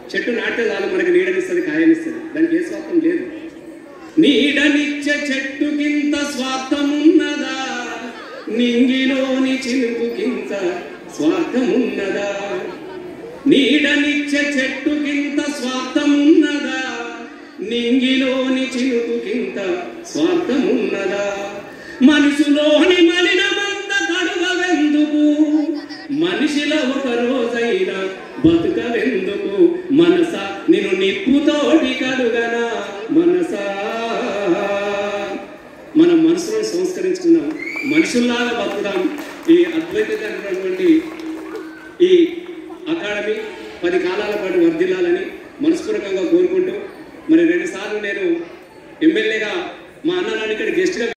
చెట్టు నాటితే చాలు మనకి నీడనిస్తుంది కాయనిస్తుంది దానికి ఏ స్వార్థం లేదు నీడనిచ్చే చెట్టుకింత స్వార్థమున్నదా నింగిలోని చినుకుకింత స్వార్థమున్నదా నీడనిచ్చే చెట్టుకింత స్వార్థమున్నదా నింగిలోని చినుకుకింత స్వార్థమున్నదా మనసులోని మలినమంత కడుగవెందుకు మనిషిలో ఒక రోజైనా బతుకవెందుకు మనస నిన్ను నిప్పుతోటి కడుగనా మనసా మన మనసును సంస్కరించుకుందాం మనుషుల్లాగా బతుకుదాం ఈ అద్వైతమైనటువంటి ఈ అకాడమీ పది కాలాల పాటు వర్ధిల్లాలని మనస్పూర్వకంగా కోరుకుంటూ మరి రెండు సార్లు నేను ఎమ్మెల్యేగా మా అన్న నాన్న ఇక్కడ గెస్ట్గా